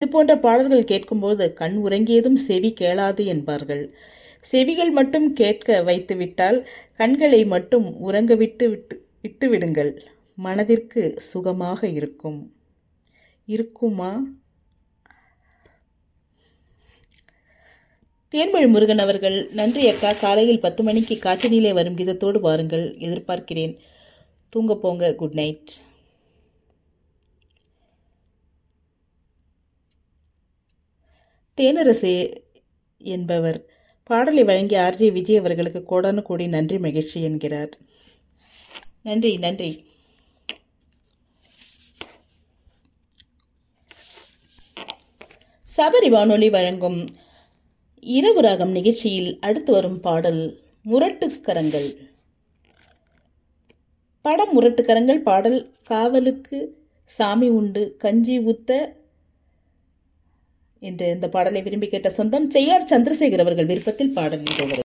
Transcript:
போன்ற பாடல்கள் கேட்கும்போது கண் உறங்கியதும் செவி கேளாது என்பார்கள் செவிகள் மட்டும் கேட்க வைத்துவிட்டால் கண்களை மட்டும் உறங்க விட்டு விட்டு விட்டு விடுங்கள் மனதிற்கு சுகமாக இருக்கும் இருக்குமா தேன்மொழி முருகன் அவர்கள் நன்றி அக்கா காலையில் பத்து மணிக்கு காற்றினிலே வரும் கீதத்தோடு வாருங்கள் எதிர்பார்க்கிறேன் தூங்க போங்க குட் நைட் தேனரசே என்பவர் பாடலை வழங்கிய ஆர்ஜே விஜய் அவர்களுக்கு கோடானு கோடி நன்றி மகிழ்ச்சி என்கிறார் நன்றி நன்றி சபரி வானொலி வழங்கும் இரவு ராகம் நிகழ்ச்சியில் அடுத்து வரும் பாடல் முரட்டுக்கரங்கள் படம் முரட்டுக்கரங்கள் பாடல் காவலுக்கு சாமி உண்டு கஞ்சி ஊத்த என்ற இந்த பாடலை விரும்பி கேட்ட சொந்தம் செய்யார் சந்திரசேகர் அவர்கள் விருப்பத்தில் பாடல் இதோ வருகிறது.